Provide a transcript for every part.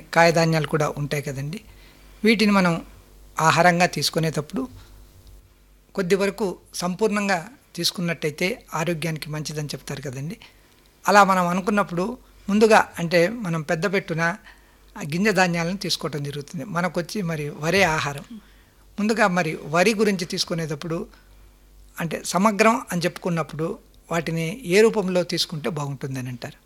కాయధాన్యాలు కూడా ఉంటాయి కదండి వీటిని మనం ఆహారంగా తీసుకునేటప్పుడు కొద్ది వరకు సంపూర్ణంగా తీసుకున్నట్టయితే ఆరోగ్యానికి మంచిదని చెప్తారు కదండి అలా మనం అనుకున్నప్పుడు ముందుగా అంటే మనం పెద్ద పెట్టున ఆ గింజ ధాన్యాలను తీసుకోవటం జరుగుతుంది మనకొచ్చి మరి వరే ఆహారం ముందుగా మరి వరి గురించి తీసుకునేటప్పుడు అంటే సమగ్రం అని చెప్పుకున్నప్పుడు వాటిని ఏ రూపంలో తీసుకుంటే బాగుంటుందని అంటారు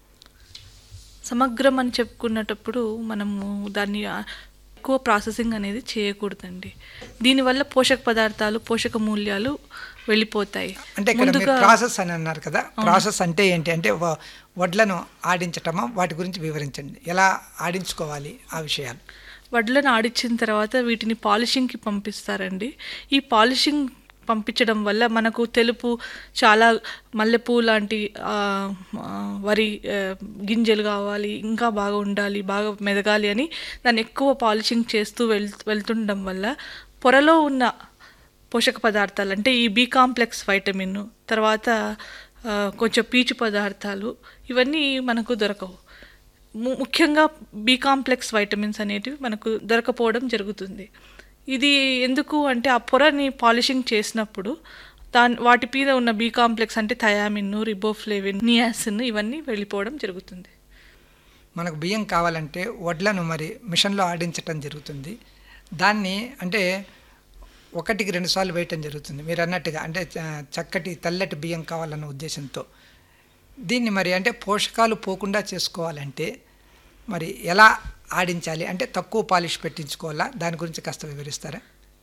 సమగ్రం అని చెప్పుకున్నటప్పుడు మనము దాన్ని ఆ, ఎక్కువ ప్రాసెసింగ్ అనేది చేయకూడదండి దీనివల్ల పోషక పదార్థాలు పోషక మూల్యాలు వెళ్ళిపోతాయి అంటే ఇక్కడ మీరు ప్రాసెస్ అని అన్నారు కదా ప్రాసెస్ అంటే ఏంటి అంటే వ- వడ్లను ఆడించటమా వాటి గురించి వివరించండి ఎలా ఆడించుకోవాలి ఆ విషయాలు వడ్లను ఆడిచ్చిన తర్వాత వీటిని పాలిషింగ్కి పంపిస్తారండి ఈ పాలిషింగ్ పంపించడం వల్ల మనకు తెలుపు చాలా మల్లెపూ లాంటి ఆ, ఆ, వరి ఆ, గింజలు కావాలి ఇంకా బాగా ఉండాలి బాగా మెదగాలి అని దాన్ని ఎక్కువ పాలిషింగ్ చేస్తూ వెళ్ వెళ్తుండడం వల్ల పొరలో ఉన్న పోషక పదార్థాలు అంటే ఈ బి కాంప్లెక్స్ వైటమిన్ తర్వాత ఆ, కొంచెం పీచు పదార్థాలు ఇవన్నీ మనకు దొరకవు ము- ముఖ్యంగా బి కాంప్లెక్స్ వైటమిన్స్ అనేటివి మనకు దొరకపోవడం జరుగుతుంది ఇది ఎందుకు అంటే ఆ పొరని పాలిషింగ్ చేసినప్పుడు దాని వాటి మీద ఉన్న బి కాంప్లెక్స్ అంటే థయామిన్ రిబోఫ్లేవిన్ నియాసిన్ ఇవన్నీ వెళ్ళిపోవడం జరుగుతుంది మనకు బియ్యం కావాలంటే వడ్లను మరి మిషన్లో ఆడించటం జరుగుతుంది దాన్ని అంటే ఒకటికి రెండు సార్లు వేయటం జరుగుతుంది మీరు అన్నట్టుగా అంటే చ- చక్కటి తెల్లటి బియ్యం కావాలన్న ఉద్దేశంతో దీన్ని మరి అంటే పోషకాలు పోకుండా చేసుకోవాలంటే మరి ఎలా ఆడించాలి అంటే తక్కువ పాలిష్ పెట్టించుకోవాలా దాని గురించి కాస్త వివరిస్తారా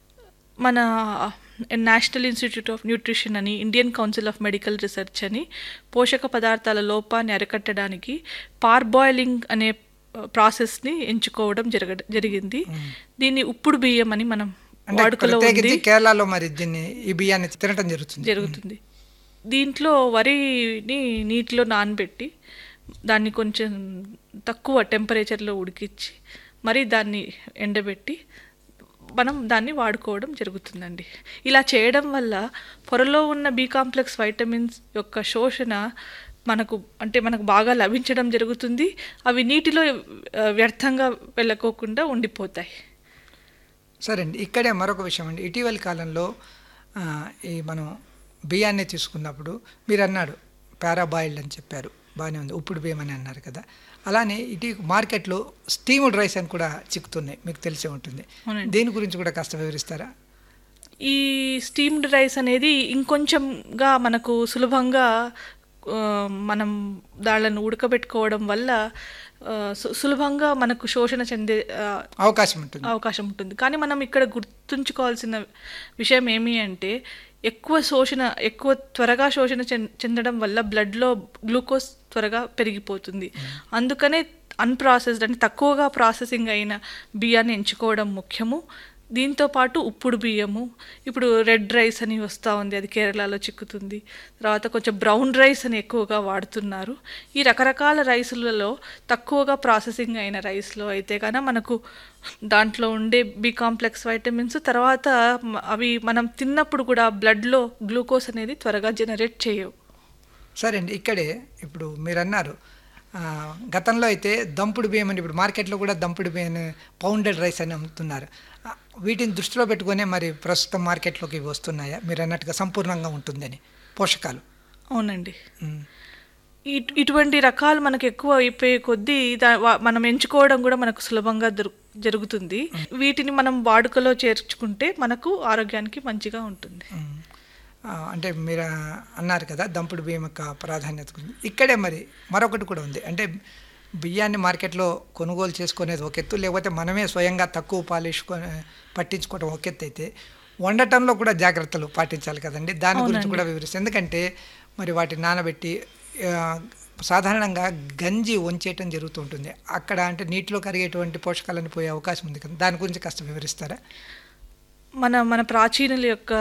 మన నేషనల్ ఇన్స్టిట్యూట్ ఆఫ్ న్యూట్రిషన్ అని Indian council of medical research అని పోషక పదార్థాల లోపాన్ని అరికట్టడానికి పార్బాయిలింగ్ అనే ప్రాసెస్ని ఎంచుకోవడం జరగ జరిగింది దీన్ని ఉప్పుడు బియ్యం అని మనం అంటే వాడుకలో ఉంది ప్రత్యేకించి కేరళలో మరి దీన్ని ఈ బియ్యాన్ని తినటం జరుగుతుంది జరుగుతుంది దీంట్లో వరిని నీటిలో నానబెట్టి దాన్ని కొంచెం తక్కువ టెంపరేచర్లో ఉడికించి మరి దాన్ని ఎండబెట్టి మనం దాన్ని వాడుకోవడం జరుగుతుందండి ఇలా చేయడం వల్ల పొరలో ఉన్న బి కాంప్లెక్స్ వైటమిన్స్ యొక్క శోషణ మనకు అంటే మనకు బాగా లభించడం జరుగుతుంది అవి నీటిలో ఆ, వ్యర్థంగా వెళ్ళకోకుండా ఉండిపోతాయి సరే అండి ఇక్కడే మరొక విషయం అండి ఇటీవలి కాలంలో ఆ, ఈ మనం బియ్యాన్ని తీసుకున్నప్పుడు మీరు అన్నాడు పారాబాయిల్డ్ అని చెప్పారు బాగానే ఉంది ఉప్పుడు బియ్యం అని అన్నారు కదా అలానే ఇటీ మార్కెట్లో స్టీమ్డ్ రైస్ అని కూడా చిక్కుతున్నాయి మీకు తెలిసే ఉంటుంది అవునండి. దీని గురించి కూడా కాస్త వివరిస్తారా ఈ స్టీమ్డ్ రైస్ అనేది ఇంకొంచెంగా మనకు సులభంగా ఆ, మనం దాళ్ళను ఉడకబెట్టుకోవడం వల్ల ఆ, సు- సులభంగా మనకు శోషణ చెందే ఆ, అవకాశం ఉంటుంది అవకాశం ఉంటుంది కానీ మనం ఇక్కడ గుర్తుంచుకోవాల్సిన విషయం ఏమి అంటే ఎక్కువ శోషణ ఎక్కువ త్వరగా శోషణ చెం- చెందడం వల్ల బ్లడ్లో గ్లూకోజ్ త్వరగా పెరిగిపోతుంది అందుకనే అన్ప్రాసెస్డ్ అంటే తక్కువగా ప్రాసెసింగ్ అయిన బియ్యాన్ని ఎంచుకోవడం ముఖ్యము దీంతో పాటు ఉప్పుడు బియ్యము ఇప్పుడు రెడ్ రైస్ అని వస్తూ ఉంది అది కేరళలో చిక్కుతుంది తర్వాత కొంచెం బ్రౌన్ రైస్ అని ఎక్కువగా వాడుతున్నారు ఈ రకరకాల రైసులలో తక్కువగా ప్రాసెసింగ్ అయిన రైస్లో అయితే కనుక మనకు దాంట్లో ఉండే బి కాంప్లెక్స్ వైటమిన్స్ తర్వాత మ- అవి మనం తిన్నప్పుడు కూడా బ్లడ్లో గ్లూకోజ్ అనేది త్వరగా జనరేట్ చేయవు సరే అండి ఇక్కడే ఇప్పుడు మీరు అన్నారు ఆ, గతంలో అయితే దంపుడు బియ్యం అని ఇప్పుడు మార్కెట్లో కూడా దంపుడు బియ్యం పౌండెడ్ రైస్ అని అమ్ముతున్నారు ఆ, వీటిని దృష్టిలో పెట్టుకునే మరి ప్రస్తుతం మార్కెట్లోకి ఇవి వస్తున్నాయా మీరు అన్నట్టుగా సంపూర్ణంగా ఉంటుందని పోషకాలు అవునండి ఉమ్. ఇటు- ఇటువంటి రకాలు మనకు ఎక్కువ అయిపోయే కొద్దీ దా- వా- మనం ఎంచుకోవడం కూడా మనకు సులభంగా దొరు జరుగుతుంది వీటిని మనం వాడుకలో చేర్చుకుంటే మనకు ఆరోగ్యానికి మంచిగా ఉంటుంది ఉమ్. ఆ, అంటే మీరు ఆ, అన్నారు కదా దంపుడు బియ్యం యొక్క ప్రాధాన్యత గురించి ఇక్కడే మరి మరొకటి కూడా ఉంది అంటే బియ్యాన్ని మార్కెట్లో కొనుగోలు చేసుకునేది ఒక ఎత్తు లేకపోతే మనమే స్వయంగా తక్కువ పాలిష్ పట్టించుకోవడం ఒక ఎత్తు అయితే వండటంలో కూడా జాగ్రత్తలు పాటించాలి కదండి దాని గురించి కూడా వివరిస్తాను ఎందుకంటే మరి వాటిని నానబెట్టి ఆ, సాధారణంగా గంజి వంచేయటం జరుగుతూ ఉంటుంది అక్కడ అంటే నీటిలో కరిగేటువంటి పోషకాలను పోయే అవకాశం ఉంది కదా దాని గురించి కాస్త వివరిస్తారా మన మన ప్రాచీనుల యొక్క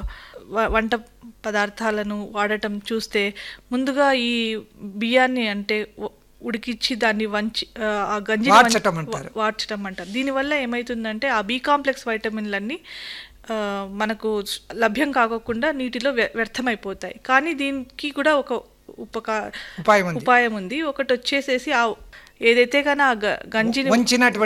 వ- వంట పదార్థాలను వాడటం చూస్తే ముందుగా ఈ బియ్యాన్ని అంటే ఉ- ఉడికిచ్చి దాన్ని వంచి ఆ, ఆ గంజి వార్చటం అంటారు. వార్చటం అంటారు దీనివల్ల ఏమవుతుందంటే ఆ బి కాంప్లెక్స్ వైటమిన్లన్నీ ఆ, మనకు స్- లభ్యం కాకోకుండా నీటిలో వ్య- వ్యర్థమైపోతాయి కానీ దీనికి కూడా ఒక ఉపకా ఉపాయం ఉంది ఉపాయం ఉంది ఒకటి వచ్చేసేసి ఆ ఏదైతే కానీ ఆ గ- గంజిని వంచినటువంటి